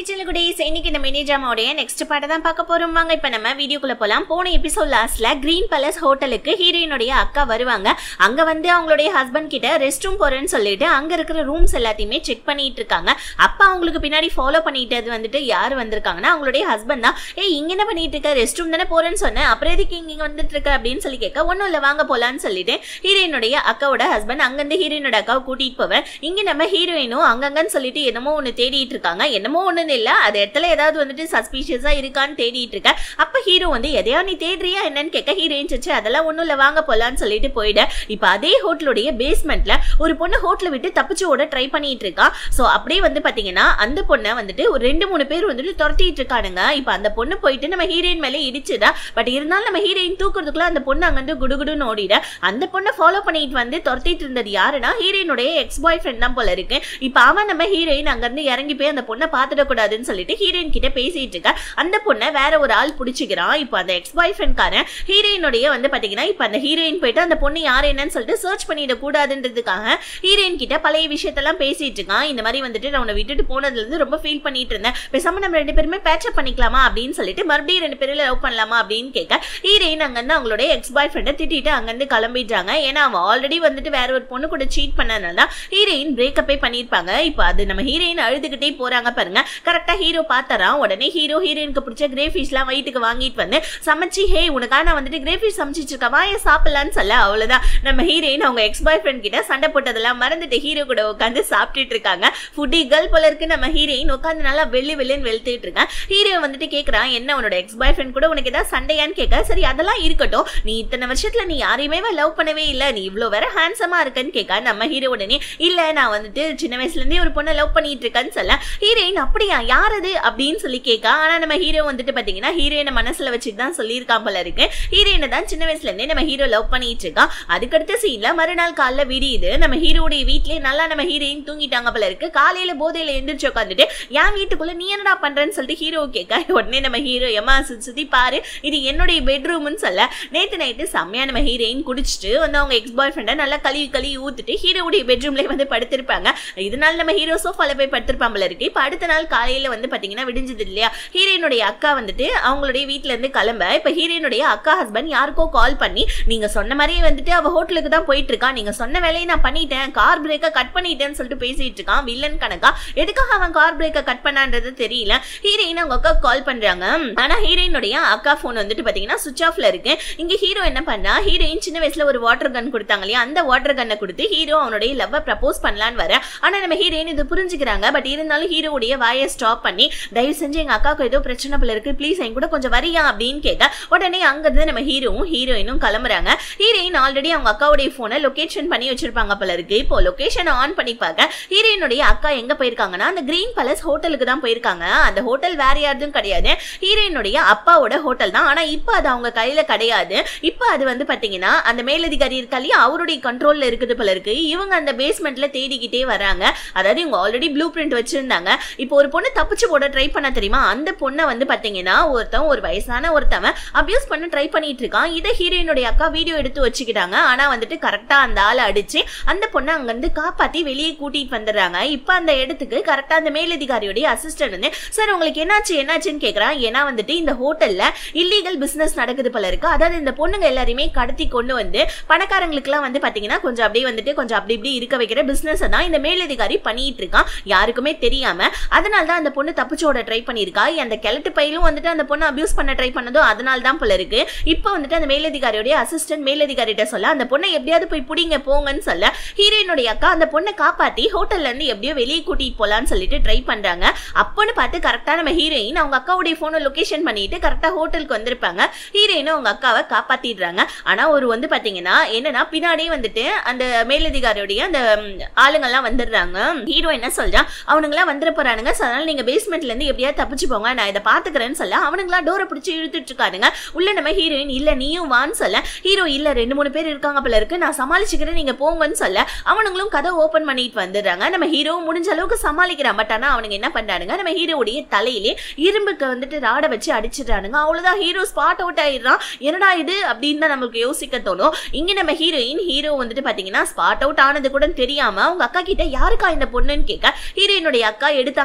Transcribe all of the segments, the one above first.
சிலுகுடேஸ் இன்னைக்கு இந்த mini ஜாமாவுடைய next பாட்டை தான் பார்க்க போறோம் வாங்க இப்போ நம்ம வீடியோக்குள்ள போலாம் போன எபிசோட் லாஸ்ட்ல கிரீன் பேலஸ் ஹோட்டலுக்கு ஹீரோயினுடைய அக்கா வருவாங்க அங்க வந்து அவங்களுடைய ஹஸ்பண்ட் கிட்ட ரெஸ்ட் ரூம் போறேன்னு சொல்லிட்டு அங்க இருக்கிற ரூம்ஸ் எல்லாத்தையுமே செக் பண்ணிட்டு இருக்காங்க அப்ப அவங்களுக்கு பின்னாடி ஃபாலோ பண்ணிட்டது வந்துட்டு யார் வந்திருக்காங்கன்னா அவங்களுடைய ஹஸ்பண்ட் தான் ஏய் இங்க என்ன பண்ணிட்டு இருக்க ரெஸ்ட் ரூம் தானே போறேன்னு சொன்னேன் அப்புறம் எதுக்கு இங்க வந்துட்டு இருக்க அப்படின்னு சொல்லி கேட்க ஒன்றும் இல்லை வாங்க போலான்னு சொல்லிட்டு ஹீரோயினுடைய அக்காவோட ஹஸ்பண்ட் அங்கிருந்து ஹீரோயினோட அக்காவை கூட்டிட்டு போவேன் இங்க நம்ம ஹீரோயினும் அங்கங்கன்னு சொல்லிட்டு என்னமோ ஒன்று தேடிட்டு இருக்காங்க என்னமோ ஒண்ணுன்னு இல்ல அது இடத்துல ஏதாவது வந்துட்டு சஸ்பீஷியஸா இருக்கான்னு தேடிட்டு இருக்க அப்ப ஹீரோ வந்து எதையா நீ தேடுறியா என்னன்னு கேட்க ஹீரோயின் சச்சு அதெல்லாம் ஒண்ணும் இல்ல வாங்க போலான்னு சொல்லிட்டு போயிட இப்ப அதே ஹோட்டலுடைய பேஸ்மெண்ட்ல ஒரு பொண்ணு ஹோட்டலை விட்டு தப்பிச்சு ஓட ட்ரை பண்ணிட்டு இருக்கா சோ அப்படியே வந்து பாத்தீங்கன்னா அந்த பொண்ணை வந்துட்டு ஒரு ரெண்டு மூணு பேர் வந்துட்டு துரத்திட்டு இருக்கானுங்க இப்ப அந்த பொண்ணு போயிட்டு நம்ம ஹீரோயின் மேலே இடிச்சுடா பட் இருந்தாலும் நம்ம ஹீரோயின் தூக்குறதுக்குள்ள அந்த பொண்ணு அங்கிருந்து குடுகுடுன்னு ஓடிட அந்த பொண்ணை ஃபாலோ பண்ணிட்டு வந்து துரத்திட்டு இருந்தது யாருன்னா ஹீரோயினுடைய எக்ஸ் பாய் ஃப்ரெண்ட் தான் போல இருக்கு இப்ப அவன் நம்ம ஹீரோயின் அங்கிருந்து இறங்கி போய் அந்த பொண்ணை பார்த்துடக்கூடாதுன்னு சொல்லிட்டு ஹீரோயின் கிட்ட பேசிட்டு இருக்க அந்த பொண்ணை வேற ஒரு ஆள் பிடிச்சிக்கிறான் இப்போ அந்த எக்ஸ் பாய் ஃப்ரெண்ட்காரன் ஹீரோயினுடைய வந்து பாத்தீங்கன்னா இப்போ அந்த ஹீரோயின் போயிட்டு அந்த பொண்ணு யார் என்னன்னு சொல்லிட்டு சர்ச் பண்ணிட கூடாதுன்றதுக்காக ஹீரோயின் கிட்ட பழைய விஷயத்தெல்லாம் பேசிட்டு இருக்கான் இந்த மாதிரி வந்துட்டு நான் உன்னை விட்டுட்டு போனதுல இருந்து ரொம்ப ஃபீல் பண்ணிட்டு இருந்தேன் பேசாம நம்ம ரெண்டு பேருமே பேச்சப் பண்ணிக்கலாமா அப்படின்னு சொல்லிட்டு மறுபடியும் ரெண்டு பேரும் லவ் பண்ணலாமா அப்படின்னு கேட்க ஹீரோயின் அங்கிருந்து அவங்களுடைய எக்ஸ் பாய் ஃப்ரெண்டை திட்டிட்டு அங்கிருந்து கிளம்பிடுறாங்க ஏன்னா அவன் ஆல்ரெடி வந்துட்டு வேற ஒரு பொண்ணு கூட சீட் பண்ணனால தான் ஹீரோயின் பிரேக்கப்பே பண்ணியிருப்பாங்க இப்போ அது நம்ம ஹீரோயின் அழுதுகிட்டே போறாங்க பாருங்க கரெக்டா ஹீரோ பார்த்தாராம் உடனே ஹீரோ ஹீரோயினுக்கு பிடிச்ச கிரே ஃபிஷ்லாம் வயிற்றுக்கு வாங்கிட்டு வந்து சமைச்சு ஹே உனக்காக நான் வந்துட்டு கிரே ஃபிஷ் சமைச்சு வச்சிருக்கேன் வாய சாப்பிடலான்னு சொல்ல அவ்வளவுதான் நம்ம ஹீரோயின் அவங்க எக்ஸ் பாய் ஃப்ரெண்ட் கிட்ட சண்டை போட்டதெல்லாம் மறந்துட்டு ஹீரோ கூட உட்காந்து சாப்பிட்டுட்டு இருக்காங்க ஃபுட்டி கேர்ள் போல இருக்கு நம்ம ஹீரோயின் உட்காந்து நல்லா வெள்ளி வெள்ளின்னு வெளுத்துட்டு இருக்கேன் ஹீரோ வந்துட்டு கேட்கறான் என்ன உன்னோட எக்ஸ் பாய் ஃப்ரெண்ட் கூட உனக்கு ஏதாவது சண்டையான்னு கேட்க சரி அதெல்லாம் இருக்கட்டும் நீ இத்தனை வருஷத்துல நீ யாரையுமே லவ் பண்ணவே இல்லை நீ இவ்வளோ வேற ஹேண்ட்ஸமா இருக்கன்னு கேட்க நம்ம ஹீரோ உடனே இல்ல நான் வந்துட்டு சின்ன வயசுல இருந்தே ஒரு பொண்ணை லவ் பண்ணிட்டு இருக்கேன்னு சொல்ல ஹீரோயின் அப்படியா யார் அது அப்படின்னு சொல்லி கேட்க ஆனா நம்ம ஹீரோ வந்துட்டு பாத்தீங்கன்னா ஹீரோயினை மனசுல வச்சுட்டு தான் சொல்லியிருக்கான் போல இருக்கு ஹீரோயினை தான் சின்ன வயசுல இருந்தே நம்ம ஹீரோ லவ் பண்ணிட்டு இருக்கான் அதுக்கடுத்த சீன்ல மறுநாள் காலைல விடியுது நம்ம ஹீரோடைய வீட்லயே நல்லா நம்ம ஹீரோயின் தூங்கிட்டாங்க போல இருக்கு காலையில போதையில எந்திரிச்சு உட்காந்துட்டு என் வீட்டுக்குள்ள நீ என்னடா பண்றேன்னு சொல்லிட்டு ஹீரோ கேட்க உடனே நம்ம ஹீரோ எம்மா சுத்தி சுத்தி பாரு இது என்னுடைய பெட்ரூம்னு சொல்ல நேத்து நைட்டு செம்மையா நம்ம ஹீரோயின் குடிச்சிட்டு வந்து அவங்க எக்ஸ் பாய் ஃப்ரெண்டை நல்லா கழுவி கழுவி ஊத்துட்டு ஹீரோடைய பெட்ரூம்லயே வந்து படுத்திருப்பாங்க இதனால நம்ம ஹீரோ சோஃபால போய் படுத்திருப்பான் போல இருக்கு இப்ப அடுத்த நாள் காலையில வந்து பாத்தீங்கன்னா விடிஞ்சது இல்லையா ஹீரோயினுடைய அக்கா வந்துட்டு அவங்களுடைய வீட்ல இருந்து கிளம்ப இப்ப ஹீரோயினுடைய அக்கா ஹஸ்பண்ட் யாருக்கோ கால் பண்ணி நீங்க சொன்ன மாதிரியே வந்துட்டு அவ ஹோட்டலுக்கு தான் போயிட்டு இருக்கா நீங்க சொன்ன வேலையை நான் பண்ணிட்டேன் கார் பிரேக்கை கட் பண்ணிட்டேன்னு சொல்லிட்டு பேசிட்டு இருக்கான் வில்லன் கணக்கா எதுக்காக அவன் கார் பிரேக்கை கட் பண்ணான்றது தெரியல ஹீரோயின் அவங்க அக்கா கால் பண்றாங்க ஆனா ஹீரோயினுடைய அக்கா போன் வந்துட்டு பாத்தீங்கன்னா சுவிச் ஆஃப்ல இருக்கு இங்க ஹீரோ என்ன பண்ணா ஹீரோயின் சின்ன வயசுல ஒரு வாட்டர் கன் கொடுத்தாங்க இல்லையா அந்த வாட்டர் கன்னை கொடுத்து ஹீரோ அவனுடைய லவ்வை ப்ரப்போஸ் பண்ணலான்னு வர ஆனா நம்ம ஹீரோயின் இது புரிஞ்சுக்கிறாங்க பட் இருந்தாலும் ஹீரோவுடைய வாயை ஸ்டாப் பண்ணி தயவு செஞ்சு எங்க அக்காவுக்கு ஏதோ பிரச்சனை போல இருக்கு ப்ளீஸ் என் கூட கொஞ்சம் வரியா அப்படின்னு கேட்க உடனே அங்கிருந்து நம்ம ஹீரோவும் ஹீரோயினும் கிளம்புறாங்க ஹீரோயின் ஆல்ரெடி அவங்க அக்காவுடைய போனை லொகேஷன் பண்ணி வச்சிருப்பாங்க போல இருக்கு இப்போ லொகேஷனை ஆன் பண்ணி பார்க்க ஹீரோயினுடைய அக்கா எங்க போயிருக்காங்கன்னா அந்த கிரீன் பேலஸ் ஹோட்டலுக்கு தான் போயிருக்காங்க அந்த ஹோட்டல் வேற யாரும் கிடையாது ஹீரோயினுடைய அப்பாவோட ஹோட்டல் தான் ஆனா இப்போ அது அவங்க கையில கிடையாது இப்போ அது வந்து பாத்தீங்கன்னா அந்த மேலதிகாரி இருக்கா இல்லையா அவருடைய கண்ட்ரோல்ல இருக்குது போல இருக்கு இவங்க அந்த பேஸ்மெண்ட்ல தேடிக்கிட்டே வராங்க அதாவது இவங்க ஆல்ரெடி ப்ளூ பிரிண்ட் வச்சிருந்தாங்க இப்போ ஒரு பொண்ணு தப்பிச்சு போட ட்ரை பண்ண தெரியுமா அந்த பொண்ணை வந்து பாத்தீங்கன்னா ஒருத்தன் ஒரு வயசான ஒருத்தவன் அபியூஸ் பண்ண ட்ரை பண்ணிட்டு இருக்கான் இதை ஹீரோயினுடைய அக்கா வீடியோ எடுத்து வச்சுக்கிட்டாங்க ஆனா வந்துட்டு கரெக்டா அந்த ஆளை அடிச்சு அந்த பொண்ணை அங்கிருந்து காப்பாத்தி வெளியே கூட்டிட்டு வந்துடுறாங்க இப்போ அந்த இடத்துக்கு கரெக்டா அந்த மேலதிகாரியோடைய அசிஸ்டன்ட் வந்து சார் உங்களுக்கு என்னாச்சு என்னாச்சுன்னு கேக்குறான் ஏன்னா வந்துட்டு இந்த ஹோட்டல்ல இல்லீகல் பிசினஸ் நடக்குது போல இருக்கு அதாவது இந்த பொண்ணுங்க எல்லாரையுமே கடத்தி கொண்டு வந்து பணக்காரங்களுக்குலாம் வந்து பாத்தீங்கன்னா கொஞ்சம் அப்படியே வந்துட்டு கொஞ்சம் அப்படி இப்படி இருக்க வைக்கிற பிசினஸ் தான் இந்த மேலதிகாரி பண்ணிட்டு இருக்கான் யாருக்குமே தெரியாம அதனால தான் அந்த பொண்ணு தப்பிச்சோட ட்ரை பண்ணியிருக்கா அந்த கிழட்டு பையிலும் வந்துட்டு அந்த பொண்ணு அபியூஸ் பண்ண ட்ரை பண்ணதும் அதனால தான் போல இருக்கு இப்போ வந்துட்டு அந்த மேலதிகாரியோடைய அசிஸ்டன்ட் மேலதிகாரிட்ட சொல்ல அந்த பொண்ணை எப்படியாவது போய் பிடிங்க போங்கன்னு சொல்ல ஹீரோயினுடைய அக்கா அந்த பொண்ணை காப்பாத்தி ஹோட்டல்ல இருந்து எப்படியோ வெளியே கூட்டிட்டு போலான்னு சொல்லிட்டு ட்ரை பண்றாங்க அப்போன்னு பார்த்து கரெக்டா நம்ம ஹீரோயின் அவங்க அக்காவுடைய போனை லொகேஷன் பண்ணிட்டு கரெக்டா ஹோட்டலுக்கு வந்திருப்பாங்க ஹீரோயினும் அவங்க அக்காவை காப்பாத்திடுறாங்க ஆனா ஒரு வந்து பாத்தீங்கன்னா என்னன்னா பின்னாடியே வந்துட்டு அந்த மேலதிகாரியோடைய அந்த ம், ஆளுங்கெல்லாம் வந்துடுறாங்க ஹீரோ என்ன சொல்றான் அவனுங்களாம் வந்துட போறானுங்க so அதனால நீங்க பேஸ்மெண்ட்ல இருந்து எப்படியாவது தப்பிச்சு போங்க நான் இதை பாத்துக்கிறேன்னு சொல்ல அவனுங்களா டோரை பிடிச்சி இழுத்துட்டு இருக்கானுங்க உள்ள நம்ம ஹீரோயின் இல்ல நீயும் வான்னு சொல்ல ஹீரோ இல்ல ரெண்டு மூணு பேர் இருக்காங்க போல இருக்கு நான் சமாளிச்சுக்கிறேன் நீங்க போங்கன்னு சொல்ல அவனுங்களும் கதை ஓபன் பண்ணிட்டு வந்துடுறாங்க நம்ம ஹீரோ முடிஞ்ச அளவுக்கு சமாளிக்கிறான் பட் ஆனா அவனுங்க என்ன பண்றானுங்க நம்ம ஹீரோவுடைய தலையிலே இரும்புக்கு வந்துட்டு ராட வச்சு அடிச்சிடுறானுங்க அவ்வளவுதான் ஹீரோ ஸ்பாட் அவுட் ஆயிடுறான் என்னடா இது அப்படின்னு தான் நமக்கு யோசிக்க தோணும் இங்க நம்ம ஹீரோயின் ஹீரோ வந்துட்டு பாத்தீங்கன்னா ஸ்பாட் அவுட் ஆனது கூட தெரியாம அவங்க அக்கா கிட்ட யாருக்கா இந்த பொண்ணுன்னு கேட்க ஹீரோயினுடைய அக்கா எடுத்தாங்க இல்லையா வீடியோ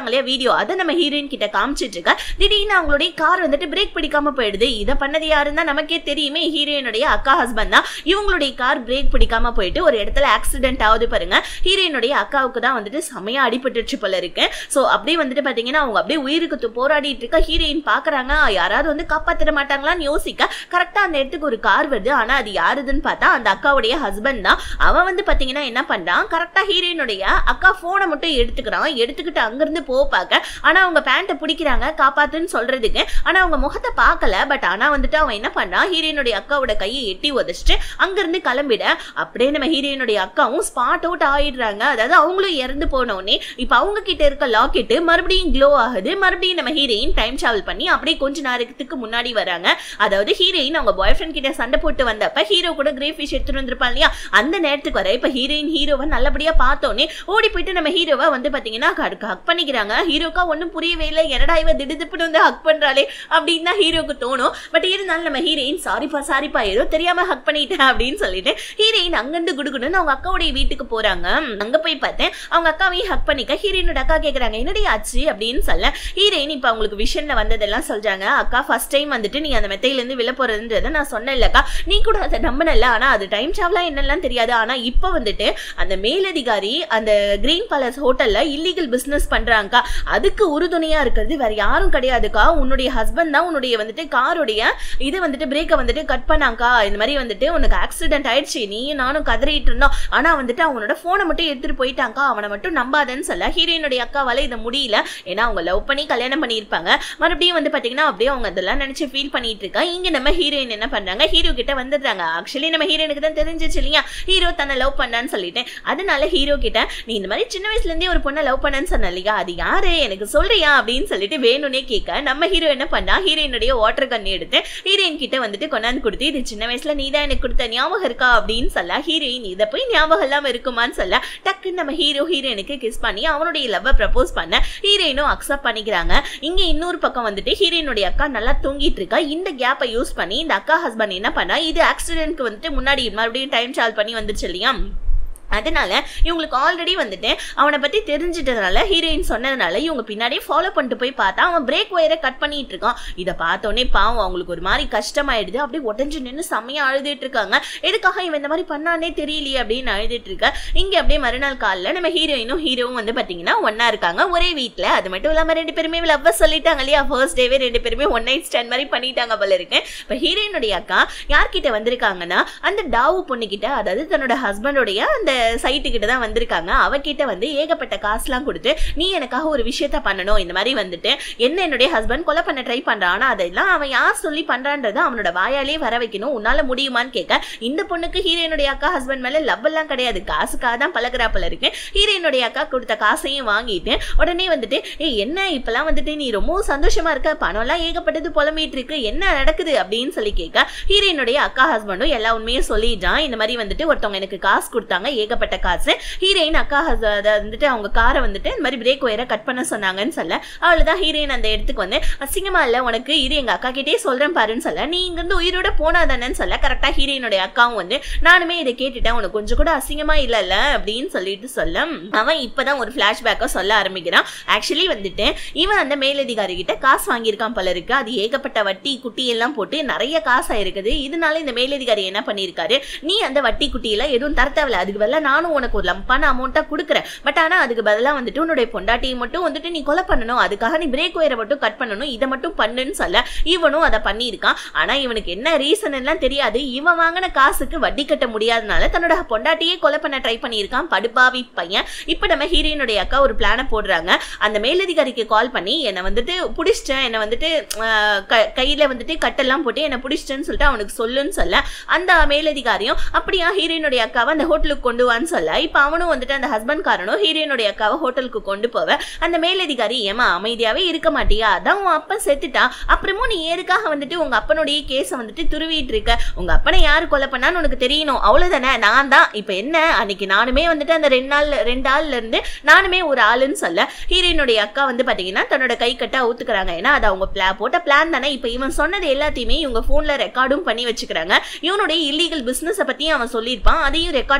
அதை நம்ம ஹீரோயின் கிட்ட காமிச்சிட்டு இருக்க திடீர்னு அவங்களுடைய கார் வந்துட்டு பிரேக் பிடிக்காம போயிடுது இதை பண்ணது யாருன்னா நமக்கே தெரியுமே ஹீரோயினுடைய அக்கா ஹஸ்பண்ட் தான் இவங்களுடைய கார் பிரேக் பிடிக்காம போயிட்டு ஒரு இடத்துல ஆக்சிடென்ட் ஆகுது பாருங்க ஹீரோயினுடைய அக்காவுக்கு தான் வந்துட்டு செமையா அடிபட்டுச்சு போல இருக்கு ஸோ அப்படியே வந்துட்டு பாத்தீங்கன்னா அவங்க அப்படியே உயிருக்கு து- போராடிட்டு இருக்க ஹீரோயின் பாக்குறாங்க யாராவது வந்து காப்பாத்திட மாட்டாங்களான்னு யோசிக்க கரெக்டா அந்த இடத்துக்கு ஒரு கார் வருது ஆனா அது யாருதுன்னு பார்த்தா அந்த அக்காவுடைய ஹஸ்பண்ட் தான் அவன் வந்து பாத்தீங்கன்னா என்ன பண்றான் கரெக்டா ஹீரோயினுடைய அக்கா போனை மட்டும் எடுத்துக்கிறான் எடுத்துக்கிட்டு அங்கிருந்து போக பார்க்க ஆனா அவங்க பேண்ட்டை பிடிக்கிறாங்க காப்பாத்துன்னு சொல்றதுக்கு ஆனா அவங்க முகத்தை பார்க்கல பட் ஆனா வந்துட்டு அவன் என்ன பண்ணான் ஹீரோயினுடைய அக்காவோட கையை எட்டி உதச்சிட்டு அங்கிருந்து கிளம்பிட அப்படியே நம்ம ஹீரோயினுடைய அக்காவும் ஸ்பாட் அவுட் ஆயிடுறாங்க அதாவது அவங்களும் இறந்து போனோடனே இப்போ அவங்க கிட்ட இருக்க லாக்கெட்டு மறுபடியும் க்ளோ ஆகுது மறுபடியும் நம்ம ஹீரோயின் டைம் டிராவல் பண்ணி அப்படியே கொஞ்ச நேரத்துக்கு முன்னாடி வராங்க அதாவது ஹீரோயின் அவங்க பாய் ஃப்ரெண்ட் கிட்ட சண்டை போட்டு வந்தப்ப ஹீரோ கூட கிரே ஃபிஷ் எடுத்துட்டு வந்திருப்பான் இல்லையா அந்த நேரத்துக்கு வர இப்போ ஹீரோயின் ஹீரோவை நல்லபடியா பார்த்தோன்னே ஓடி போயிட்டு நம்ம ஹீரோவை வந்து பாத்தீங்கன்னா ஹக் பண்ணிக்கிறாங்க ஹீரோக்கா ஒன்றும் புரியவே இல்லை என்னடா இவ திடுதிப்புன்னு வந்து ஹக் பண்றாளே அப்படின்னு தான் ஹீரோக்கு தோணும் பட் இருந்தாலும் நம்ம ஹீரோயின் சாரிப்பா சாரிப்பா ஏதோ தெரியாம ஹக் பண்ணிட்டேன் அப்படின்னு சொல்லிட்டு ஹீரோயின் அங்கிருந்து குடுகுடுன்னு அவங்க அக்காவுடைய வீட்டுக்கு போறாங்க அங்க போய் பார்த்தேன் அவங்க அக்காவையும் ஹக் பண்ணிக்க ஹீரோயினோட அக்கா கேக்குறாங்க என்னடி ஆச்சு அப்படின்னு சொல்ல ஹீரோயின் இப்ப அவங்களுக்கு விஷன்ல வந்ததெல்லாம் சொல்றாங்க அக்கா ஃபர்ஸ்ட் டைம் வந்துட்டு நீ அந்த மெத்தையில இருந்து விழ போறதுன்றத நான் சொன்னேன் இல்லக்கா நீ கூட அதை நம்பினல ஆனா அது டைம் டிராவலா என்னெல்லாம் தெரியாது ஆனா இப்ப வந்துட்டு அந்த மேலதிகாரி அந்த கிரீன் பேலஸ் ஹோட்டல்ல இல்லீகல் பிசினஸ் பண்றாங்கக்கா அதுக்கு உறுதுணையா இருக்கிறது வேற யாரும் கிடையாதுக்கா உன்னுடைய ஹஸ்பண்ட் தான் உன்னுடைய வந்துட்டு காருடைய இதை வந்துட்டு பிரேக்கை வந்துட்டு கட் பண்ணாங்கக்கா இந்த மாதிரி வந்துட்டு உனக்கு ஆக்சிடென்ட் ஆயிடுச்சு நீயும் நானும் கதறிட்டு இருந்தோம் ஆனா வந்துட்டு அவனோட போனை மட்டும் எடுத்துட்டு போயிட்டாங்கக்கா அவனை மட்டும் நம்பாதன்னு சொல்ல ஹீரோயினுடைய அக்காவால இதை முடியல ஏன்னா அவங்க லவ் பண்ணி கல்யாணம் பண்ணியிருப்பாங்க மறுபடியும் வந்து பாத்தீங்கன்னா அப்படியே அவங்க அதெல்லாம் நினைச்சு ஃபீல் பண்ணிட்டு இருக்கா இங்க நம்ம ஹீரோயின் என்ன பண்றாங்க ஹீரோ கிட்ட வந்துடுறாங்க ஆக்சுவலி நம்ம ஹீரோயினுக்கு தான் தெரிஞ்சிச்சு இல்லையா ஹீரோ தன்னை லவ் பண்ணான்னு சொல்லிட்டேன் அதனால ஹீரோ கிட்ட நீ இந்த மாதிரி சின்ன வயசுல இருந்தே ஒரு பொண்ணை லவ் பண்ணேன்னு சொன்ன இல்லையா அது யாரு எனக்கு சொல்றியா அப்படின்னு சொல்லிட்டு வேணும்னே கேட்க நம்ம ஹீரோ என்ன பண்ணா ஹீரோயினுடைய வாட்டர் கன் எடுத்து ஹீரோயின் கிட்ட வந்துட்டு கொண்டாந்து கொடுத்து இது சின்ன வயசுல நீ தான் எனக்கு கொடுத்த ஞாபகம் இருக்கா அப்படின்னு சொல்ல ஹீரோயின் இதை போய் ஞாபகம் இல்லாம இருக்குமான்னு சொல்ல டக்குன்னு நம்ம ஹீரோ ஹீரோயினுக்கு கிஸ் பண்ணி அவனுடைய லவ்வை ப்ரப்போஸ் பண்ண ஹீரோயினும் அக்செப்ட் பண்ணிக்கிறாங்க இங்க இன்னொரு பக்கம் வந்துட்டு ஹீரோயினுடைய அக்கா நல்லா தூங்கிட்டு இருக்கா இந்த கேப்பை யூஸ் பண்ணி இந்த அக்கா ஹஸ்பண்ட் என்ன பண்ணா இது ஆக்சிடென்ட்க்கு வந்துட்டு முன்னாடி மறுபடியும் டைம் ட்ராவல் பண்ணி வந்துருச்சு இல்லையா அதனால இவங்களுக்கு ஆல்ரெடி வந்துட்டு அவனை பத்தி தெரிஞ்சிட்டதுனால ஹீரோயின் சொன்னதுனால இவங்க பின்னாடியே ஃபாலோ பண்ணிட்டு போய் பார்த்தா அவன் பிரேக் ஒயரை கட் பண்ணிட்டு இருக்கான் இதை பார்த்தோன்னே பாவம் அவங்களுக்கு ஒரு மாதிரி கஷ்டமாயிடுது அப்படியே உடஞ்சு நின்று செம்மையா அழுதுட்டு இருக்காங்க எதுக்காக இவன் இந்த மாதிரி பண்ணானே தெரியலையே அப்படின்னு அழுதுட்டு இருக்க இங்க அப்படியே மறுநாள் காலைல நம்ம ஹீரோயினும் ஹீரோவும் வந்து பாத்தீங்கன்னா ஒண்ணா இருக்காங்க ஒரே வீட்ல அது மட்டும் இல்லாம ரெண்டு பேருமே லவ் சொல்லிட்டாங்க இல்லையா ஃபர்ஸ்ட் டேவே ரெண்டு பேருமே ஒன் நைட் ஸ்டாண்ட் மாதிரி பண்ணிட்டாங்க போல இருக்கு இப்ப ஹீரோயினுடைய அக்கா யார்கிட்ட வந்திருக்காங்கன்னா அந்த டாவு பொண்ணு கிட்ட அதாவது தன்னோட ஹஸ்பண்டோடைய அந்த சைட்டு கிட்ட தான் வந்திருக்காங்க அவகிட்ட வந்து ஏகப்பட்ட காசுலாம் கொடுத்து நீ எனக்காக ஒரு விஷயத்த பண்ணணும் இந்த மாதிரி வந்துட்டு என்ன என்னுடைய ஹஸ்பண்ட் கொலை பண்ண ட்ரை பண்றான் ஆனா அதெல்லாம் அவன் யார் சொல்லி பண்றான்றத அவனோட வாயாலே வர வைக்கணும் உன்னால முடியுமான்னு கேட்க இந்த பொண்ணுக்கு ஹீரோயினுடைய அக்கா ஹஸ்பண்ட் மேல லவ் எல்லாம் கிடையாது காசுக்காக தான் பழகுறாப்புல இருக்கு ஹீரோயினுடைய அக்கா கொடுத்த காசையும் வாங்கிட்டு உடனே வந்துட்டு ஏய் என்ன இப்பெல்லாம் வந்துட்டு நீ ரொம்ப சந்தோஷமா இருக்க பணம்லாம் ஏகப்பட்டது புலம்பிட்டு இருக்கு என்ன நடக்குது அப்படின்னு சொல்லி கேட்க ஹீரோயினுடைய அக்கா ஹஸ்பண்டும் எல்லா உண்மையும் சொல்லிடுறான் இந்த மாதிரி வந்துட்டு ஒருத்தவங்க எனக்கு காசு கொடுத்தாங்க ஏகப்பட்ட காசு ஹீரோயின் அக்கா hus- அத வந்துட்டு அவங்க காரை வந்துட்டு இந்த மாதிரி பிரேக் ஒயரை கட் பண்ண சொன்னாங்கன்னு சொல்ல அவள் தான் ஹீரோயின் அந்த இடத்துக்கு வந்து அசிங்கமா இல்ல உனக்கு இது எங்க அக்கா கிட்டே சொல்றேன் பாருன்னு சொல்ல நீ இங்கிருந்து உயிரோட போனா தானேன்னு சொல்ல கரெக்டா ஹீரோயினுடைய அக்காவும் வந்து நானுமே இதை கேட்டுட்டேன் உனக்கு கொஞ்சம் கூட அசிங்கமா இல்லைல்ல அப்படின்னு சொல்லிட்டு சொல்ல அவன் இப்பதான் ஒரு ஃபிளாஷ்பேக்கை சொல்ல ஆரம்பிக்கிறான் ஆக்சுவலி வந்துட்டு இவன் அந்த மேலதிகாரி கிட்ட காசு வாங்கியிருக்கான் போல இருக்கு அது ஏகப்பட்ட வட்டி குட்டி எல்லாம் போட்டு நிறைய காசா இருக்குது இதனால இந்த மேலதிகாரி என்ன பண்ணியிருக்காரு நீ அந்த வட்டி குட்டியில எதுவும் தர தேவையில்ல அதுக்கு பதிலா நானும் உனக்கு ஒரு லம்பான அமௌண்ட்டா கொடுக்குறேன் பட் ஆனா அதுக்கு பதிலா வந்துட்டு உன்னுடைய பொண்டாட்டியை மட்டும் வந்துட்டு நீ கொலை பண்ணணும் அதுக்காக நீ பிரேக் ஒயரை மட்டும் கட் பண்ணணும் இதை மட்டும் பண்ணுன்னு சொல்ல இவனும் அதை பண்ணியிருக்கான் ஆனா இவனுக்கு என்ன ரீசன் எல்லாம் தெரியாது இவன் வாங்கின காசுக்கு வட்டி கட்ட முடியாதனால தன்னோட பொண்டாட்டியே கொலை பண்ண ட்ரை பண்ணியிருக்கான் படுபாவி பையன் இப்போ நம்ம ஹீரோயினுடைய அக்கா ஒரு பிளானை போடுறாங்க அந்த மேலதிகாரிக்கு கால் பண்ணி என்னை வந்துட்டு பிடிச்சிட்டேன் என்னை வந்துட்டு ஆஹ், க- கையில வந்துட்டு கட்டெல்லாம் போட்டு என்னை பிடிச்சிட்டேன்னு சொல்லிட்டு அவனுக்கு சொல்லுன்னு சொல்ல அந்த மேலதிகாரியும் அப்படியா ஹீரோயினுடைய அக்காவை அந்த ஹோட்டலுக்கு கொண்டு வான்னு சொல்ல இப்போ அவனும் வந்துட்டு அந்த ஹஸ்பண்ட் காரனும் ஹீரோயினுடைய அக்காவை ஹோட்டலுக்கு கொண்டு போவ அந்த மேலதிகாரி ஏமா அமைதியாவே இருக்க மாட்டியா அதான் உன் அப்பன் செத்துட்டான் அப்புறமும் நீ எதுக்காக வந்துட்டு உங்க அப்பனுடைய கேஸை வந்துட்டு துருவிட்டு இருக்க உங்க அப்பனை யாரு கொலை பண்ணான்னு உனக்கு தெரியணும் அவ்வளவுதானே நான் தான் இப்போ என்ன அன்னைக்கு நானுமே வந்துட்டு அந்த ரெண்டு நாள் ரெண்டு ஆள்ல இருந்து நானுமே ஒரு ஆளுன்னு சொல்ல ஹீரோயினுடைய அக்கா வந்து பாத்தீங்கன்னா தன்னோட கை கட்ட ஊத்துக்கிறாங்க ஏன்னா அது அவங்க பிளா போட்ட பிளான் தானே இப்போ இவன் சொன்னது எல்லாத்தையுமே இவங்க போன்ல ரெக்கார்டும் பண்ணி வச்சுக்கிறாங்க இவனுடைய இல்லீகல் பிசினஸை பத்தியும் அவன் சொல்லியிருப்பான் அதையும் ரெக்கார்ட் பண்ணி வச்சுக்க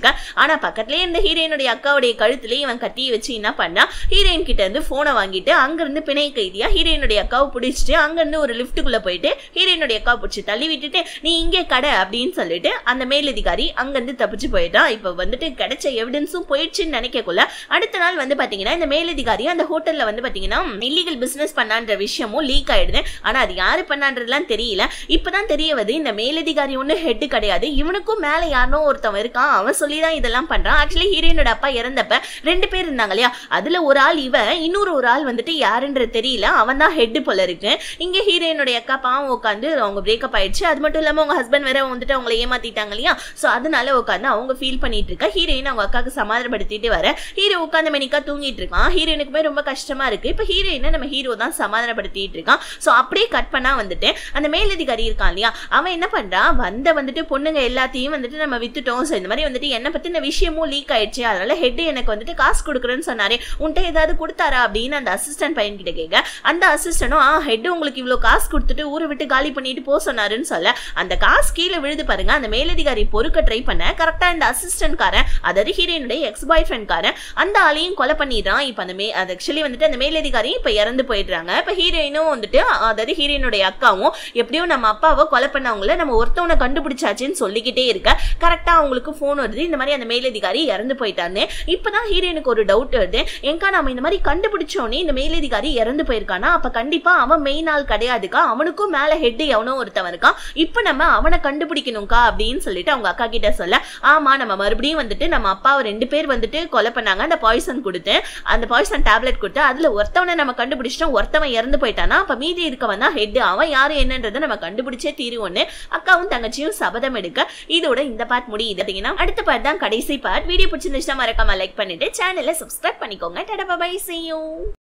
வச்சுக்க ஆனா பக்கத்துலயே இருந்த ஹீரோயினுடைய அக்காவுடைய கழுத்துலயே இவன் கத்தியை வச்சு என்ன பண்ணா ஹீரோயின் கிட்ட இருந்து போனை வாங்கிட்டு அங்க இருந்து பிணை கைதியா ஹீரோயினுடைய அக்காவை பிடிச்சிட்டு அங்க இருந்து ஒரு லிஃப்ட்டுக்குள்ள போயிட்டு ஹீரோயினுடைய அக்காவை பிடிச்சி தள்ளி விட்டுட்டு நீ இங்கே கடை அப்படின்னு சொல்லிட்டு அந்த மேலதிகாரி அங்க இருந்து தப்பிச்சு போயிட்டான் இப்ப வந்துட்டு கிடைச்ச எவிடன்ஸும் போயிடுச்சுன்னு நினைக்கக்குள்ள அடுத்த நாள் வந்து பாத்தீங்கன்னா இந்த மேலதிகாரி அந்த ஹோட்டல்ல வந்து பாத்தீங்கன்னா இல்லீகல் பிசினஸ் பண்ணான்ற விஷயமும் லீக் ஆயிடுது ஆனா அது யாரு பண்ணான்றதுலாம் தெரியல இப்பதான் தெரிய வருது இந்த மேலதிகாரி ஒண்ணு ஹெட் கிடையாது இவனுக்கும் மேல யாரோ ஒருத்தவன் இருக்கான் அவன் சொல்லிதான் இதெல்லாம் பண்றான் ஆக்சுவலி ஹீரோயினோட அப்பா இறந்தப்ப ரெண்டு பேர் இருந்தாங்க இல்லையா அதுல ஒரு ஆள் இவன் இன்னொரு ஒரு ஆள் வந்துட்டு யாருன்றது தெரியல அவன் தான் ஹெட் போல இருக்கு இங்க ஹீரோயினுடைய அக்கா பாவம் உட்காந்து அவங்க பிரேக்கப் ஆயிடுச்சு அது மட்டும் இல்லாம அவங்க ஹஸ்பண்ட் வேற வந்துட்டு அவங்களை ஏமாத்திட்டாங்க இல்லையா சோ அதனால உட்காந்து அவங்க ஃபீல் பண்ணிட்டு இருக்கா ஹீரோயின் அவங்க அக்காக்கு சமாதானப்படுத்திட்டு வர ஹீரோ உட்காந்து மெனிக்கா தூங்கிட்டு இருக்கான் ஹீரோயினுக்குமே ரொம்ப கஷ்டமா இருக்கு இப்ப ஹீரோயினை நம்ம ஹீரோ தான் சமாதானப்படுத்திட்டு இருக்கான் சோ அப்படியே கட் பண்ணா வந்துட்டு அந்த மேலதிகாரி இருக்கான் இல்லையா அவன் என்ன பண்றான் வந்த வந்துட்டு பொண்ணுங்க எல்லாத்தையும் வந்துட்டு நம்ம வித்துட்டோம் ஸோ இந்த மாதிரி வந்துட்டு என்னை பத்தின விஷயமும் லீக் ஆயிடுச்சு அதனால ஹெட் எனக்கு வந்துட்டு காசு கொடுக்குறேன்னு சொன்னாரே உன்ட்ட ஏதாவது கொடுத்தாரா அப்படின்னு அந்த அசிஸ்டன்ட் பையன் கிட்ட கேட்க அந்த அசிஸ்டனும் ஆ ஹெட் உங்களுக்கு இவ்வளோ காசு கொடுத்துட்டு ஊரை விட்டு காலி பண்ணிட்டு போக சொன்னாருன்னு சொல்ல அந்த காசு கீழே விழுது பாருங்க அந்த மேலதிகாரி பொறுக்க ட்ரை பண்ண கரெக்டா இந்த அசிஸ்டன்ட் காரன் அதாவது ஹீரோயினுடைய எக்ஸ் பாய் ஃப்ரெண்ட் காரன் அந்த ஆளையும் கொலை பண்ணிடுறான் இப்போ அந்த மே அது ஆக்சுவலி வந்துட்டு அந்த மேலதிகாரியும் இப்போ இறந்து போயிடுறாங்க இப்போ ஹீரோயினும் வந்துட்டு அதாவது ஹீரோயினுடைய அக்காவும் எப்படியும் நம்ம அப்பாவை கொலை பண்ணவங்கள நம்ம ஒருத்தவனை கண்டுபிடிச்சாச்சுன்னு சொல்லிக்கிட்டே இருக்க கரெக்டாக அவங்களுக்கு ஃபோன் வருது இந்த மாதிரி அந்த மேலதிகாரி இறந்து போயிட்டான்னு இப்போதான் ஹீரோயினுக்கு ஒரு டவுட் வருது எங்கா நம்ம இந்த மாதிரி கண்டுபிடிச்சோன்னே இந்த மேலதிகாரி இறந்து போயிருக்கானா அப்போ கண்டிப்பாக அவன் மெயின் ஆள் கிடையாதுக்கா அவனுக்கும் மேலே ஹெட் எவனோ ஒருத்தவன் இருக்கான் இப்போ நம்ம அவனை கண்டுபிடிக்கணும்க்கா அப்படின்னு சொல்லிட்டு அவங்க அக்கா கிட்ட சொல்ல ஆமா நம்ம மறுபடியும் வந்துட்டு நம்ம அப்பாவை ரெண்டு பேர் வந்துட்டு கொலை பண்ணாங்க அந்த பாய்சன் கொடுத்து அந்த பாய்சன் டேப்லெட் கொடுத்து அதுல ஒருத்தவனை நம்ம கண்டுபிடிச்சிட்டோம் ஒருத்தவன் இறந்து போயிட்டானா அப்ப மீதி இருக்கவன் தான் ஹெட் அவன் யாரு என்னன்றதை நம்ம கண்டுபிடிச்சே தீருவோன்னு அக்காவும் தங்கச்சியும் சபதம் எடுக்க இதோட இந்த பார்ட் முடியுது அப்படிங்கன்னா அடுத்த பார்ட் தான் கடைசி பார்ட் வீடியோ பிடிச்சிருந்துச்சுன்னா மறக்காம லைக் பண்ணிட்டு சேனலை சப்ஸ்கிரைப் பண்ணிக்கோங்க டடா பை see you